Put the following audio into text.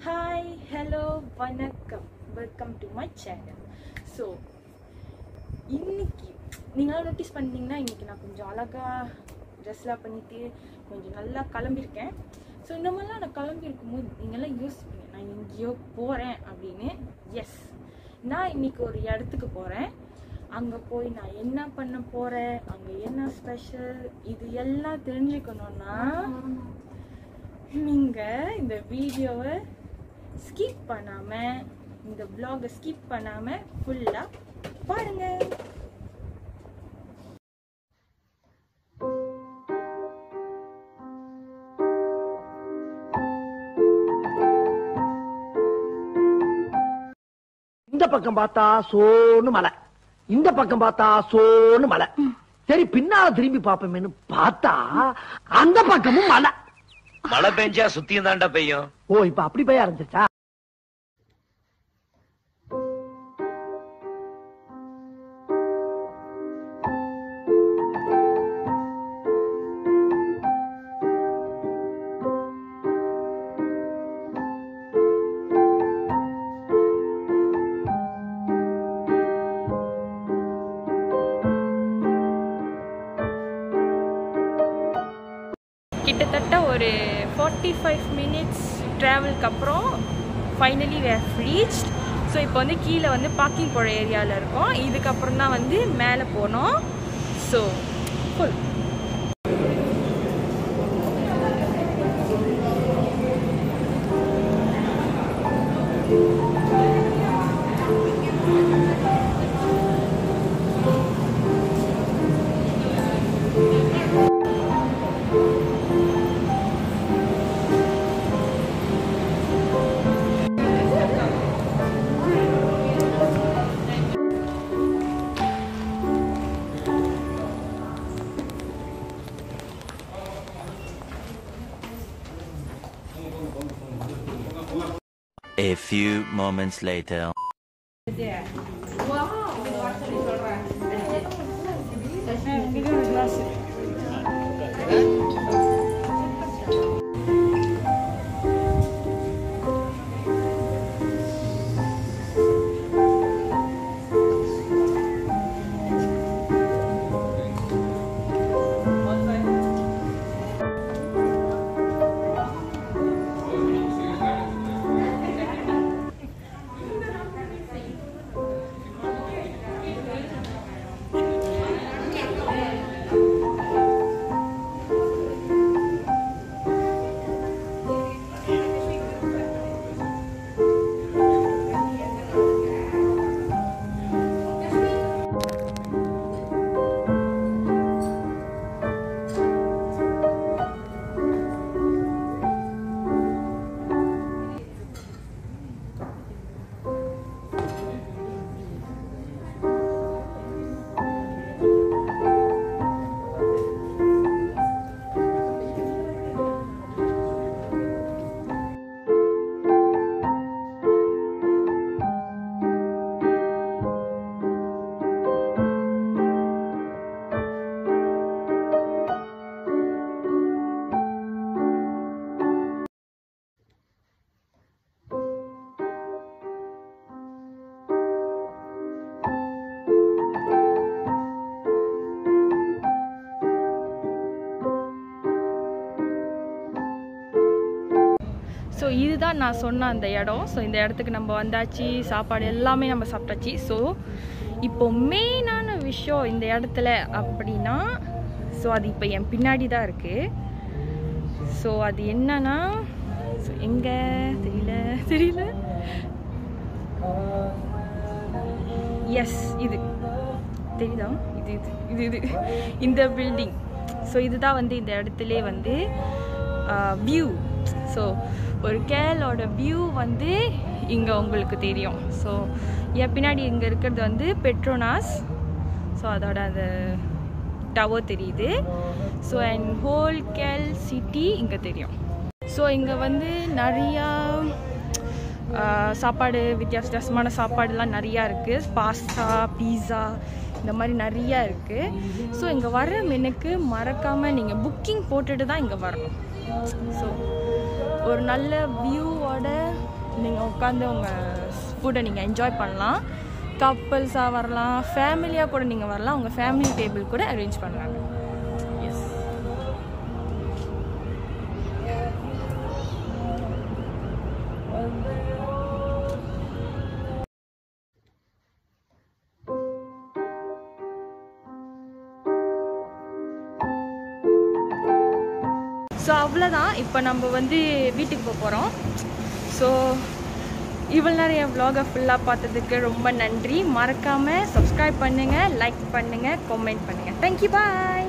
Hi hello வணக்கம் welcome to my channel so இன்னைக்கு நீங்களாம் நோட்டீஸ் பண்ணிட்டீங்கன்னா இன்னைக்கு நான் கொஞ்சம் அழகாக ட்ரெஸ்லாம் பண்ணிட்டு கொஞ்சம் நல்லா கிளம்பியிருக்கேன் ஸோ இந்த மாதிரிலாம் நான் கிளம்பி இருக்கும்போது நீங்களாம் யோசிப்பீங்க நான் எங்கேயோ போகிறேன் அப்படின்னு எஸ் நான் இன்னைக்கு ஒரு இடத்துக்கு போகிறேன் அங்கே போய் நான் என்ன பண்ண போகிறேன் அங்கே என்ன ஸ்பெஷல் இது எல்லாம் தெரிஞ்சுக்கணுன்னா நீங்க இந்த வீடியோவை ஸ்கிப் பண்ணாம இந்த vlog-அ ஸ்கிப் பண்ணாம ஃபுல்லா பாருங்க இந்த பக்கம் பார்த்தா சோன்னு மலை இந்த பக்கம் பார்த்தா சோன்னு மலை சரி பின்னால திரும்பி பாப்போமேன்னு பார்த்தா அந்த பக்கமும் மலை மழை பெஞ்சா சுத்தியும் தாண்டா பெய்யும் ஓ இப்ப அப்படி போய் ஆரம்பிச்சிருச்சா கிட்டத்தட்ட ஒரு ஃபார்ட்டி ஃபைவ் மினிட்ஸ் ட்ராவலுக்கு அப்புறம் ஃபைனலி வேர் ரீச் ஸோ இப்போ வந்து கீழே வந்து பார்க்கிங் போகிற ஏரியாவில் இருக்கோம் இதுக்கப்புறம் தான் வந்து மேலே போனோம் so full A few moments later. So இதுதான் நான் சொன்ன அந்த இடம் ஸோ இந்த இடத்துக்கு நம்ம வந்தாச்சு சாப்பாடு எல்லாமே நம்ம சாப்பிட்டாச்சு ஸோ இப்போ மெயினான விஷயம் இந்த இடத்துல அப்படின்னா ஸோ அது இப்போ என் பின்னாடி தான் இருக்குது ஸோ அது என்னன்னா ஸோ எங்கே தெரியல தெரியல எஸ் இது தெரியுதா இது இது இது இது இந்த பில்டிங் ஸோ இதுதான் வந்து இந்த இடத்துல வந்து வியூ ஸோ ஒரு கேலோட வியூ வந்து இங்கே உங்களுக்கு தெரியும் ஸோ என் பின்னாடி இங்கே இருக்கிறது வந்து பெட்ரோனாஸ் ஸோ அதோட அந்த டவர் தெரியுது ஸோ அண்ட் ஹோல் கேல் சிட்டி இங்கே தெரியும் ஸோ இங்கே வந்து நிறையா ஆஹ், சாப்பாடு வித்தியாச வித்தியாசமான சாப்பாடுலாம் நிறையா இருக்குது பாஸ்தா பீஸா இந்த மாதிரி நிறையா இருக்குது ஸோ இங்கே வர மெனுக்கு மறக்காமல் நீங்கள் புக்கிங் போட்டுட்டு தான் இங்கே வரணும் ஸோ ஒரு நல்ல வியூவோட நீங்கள் உட்காந்து உங்கள் ஃபுட்டை நீங்கள் என்ஜாய் பண்ணலாம் கப்பல்ஸாக வரலாம் ஃபேமிலியாக கூட நீங்கள் வரலாம் உங்கள் ஃபேமிலி டேபிள் கூட அரேஞ்ச் பண்ணலாங்க எஸ் ஸோ அவ்வளோதான் இப்போ நம்ம வந்து வீட்டுக்கு போக போகிறோம் ஸோ இவ்வளோ நேரம் என் vlog-அ ஃபுல்லாக பார்த்ததுக்கு ரொம்ப நன்றி மறக்காமல் சப்ஸ்கிரைப் பண்ணுங்கள் லைக் பண்ணுங்கள் கமெண்ட் பண்ணுங்கள் தேங்க்யூ பாய்